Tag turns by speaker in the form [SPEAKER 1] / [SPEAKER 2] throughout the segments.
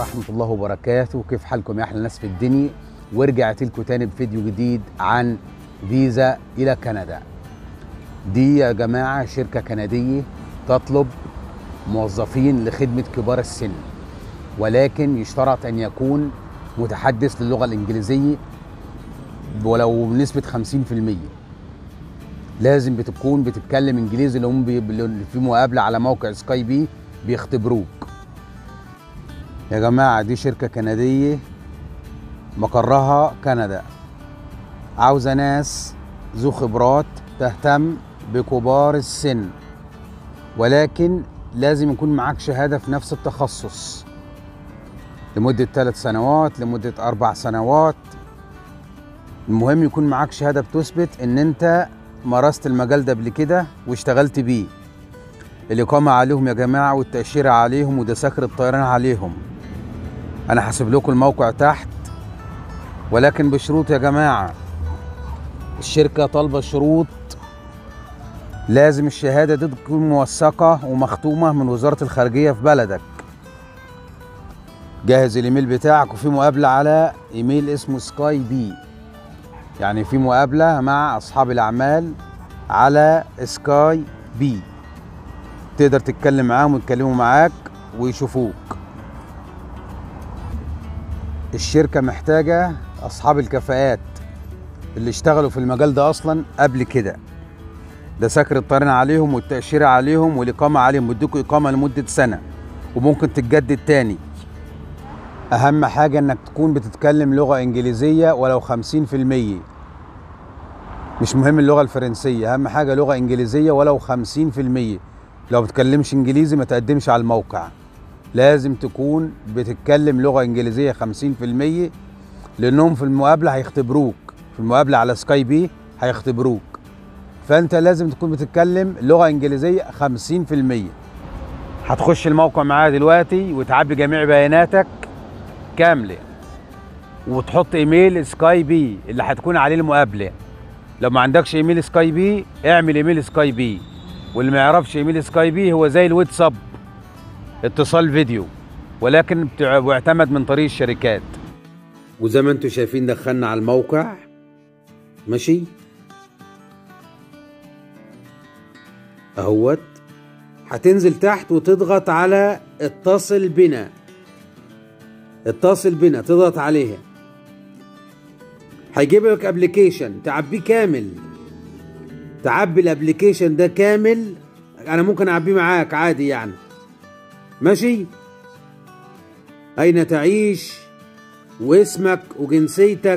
[SPEAKER 1] ورحمة الله وبركاته كيف حالكم يا أحلى ناس في الدنيا ورجعت لكم تاني بفيديو جديد عن فيزا إلى كندا دي يا جماعة شركة كندية تطلب موظفين لخدمة كبار السن ولكن يشترط أن يكون متحدث للغة الإنجليزية ولو بنسبة 50% لازم بتكون بتتكلم انجليزي اللي هم بي- في مقابله على موقع سكاي بي بيختبروك يا جماعه دي شركه كنديه مقرها كندا عاوزه ناس ذو خبرات تهتم بكبار السن ولكن لازم يكون معاك شهاده في نفس التخصص لمده ثلاث سنوات لمده اربع سنوات المهم يكون معاك شهاده بتثبت ان انت مارست المجال ده قبل كده واشتغلت بيه الإقامة عليهم يا جماعة والتأشيرة عليهم وتذاكر الطيران عليهم أنا حاسب لكم الموقع تحت ولكن بشروط يا جماعة الشركة طالبة شروط لازم الشهادة دي تكون موثقة ومختومة من وزارة الخارجية في بلدك جهز الإيميل بتاعك وفي مقابلة على إيميل اسمه سكاي بي يعني في مقابلة مع أصحاب الأعمال على سكاي بي تقدر تتكلم معاهم ويتكلموا معاك ويشوفوك الشركة محتاجة أصحاب الكفاءات اللي اشتغلوا في المجال ده أصلا قبل كده ده سكر الطيران عليهم والتأشيرة عليهم والإقامة عليهم بيدوكوا إقامة لمدة سنة وممكن تتجدد تاني أهم حاجة إنك تكون بتتكلم لغة إنجليزية ولو خمسين في المية مش مهم اللغة الفرنسية أهم حاجة لغة إنجليزية ولو خمسين في المية لو بتكلمش إنجليزي ما تقدمش على الموقع لازم تكون بتتكلم لغة إنجليزية خمسين في المية لأنهم في المقابلة هيختبروك في المقابلة على سكاي بي هيختبروك فأنت لازم تكون بتتكلم لغة إنجليزية خمسين في المية هتخش الموقع معايا دلوقتي وتعبي جميع بياناتك كامله وتحط ايميل سكاي بي اللي هتكون عليه المقابله لو ما عندكش ايميل سكاي بي اعمل ايميل سكاي بي واللي ما يعرفش ايميل سكاي بي هو زي الواتساب اتصال فيديو ولكن بتع- بيعتمد من طريق الشركات وزي ما انتم شايفين دخلنا على الموقع ماشي اهوت هتنزل تحت وتضغط على اتصل بنا اتصل بنا تضغط عليها هيجيب لك ابلكيشن تعبيه كامل تعبي الابلكيشن ده كامل انا ممكن اعبيه معاك عادي يعني ماشي اين تعيش واسمك وجنسيتك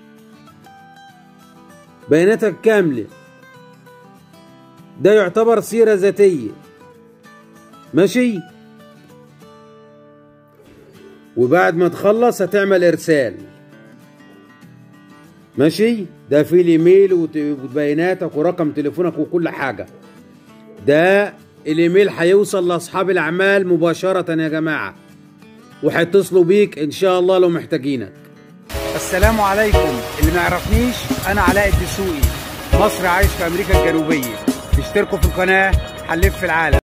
[SPEAKER 1] بياناتك كامله ده يعتبر سيره ذاتيه ماشي وبعد ما تخلص هتعمل ارسال ماشي ده فيه الايميل وت- وبياناتك ورقم تليفونك وكل حاجه ده الايميل هيوصل لاصحاب الاعمال مباشره يا جماعه وهيتصلوا بيك ان شاء الله لو محتاجينك السلام عليكم اللي ما يعرفنيش انا علاء الدسوقي مصري عايش في امريكا الجنوبيه اشتركوا في القناه هنلف في العالم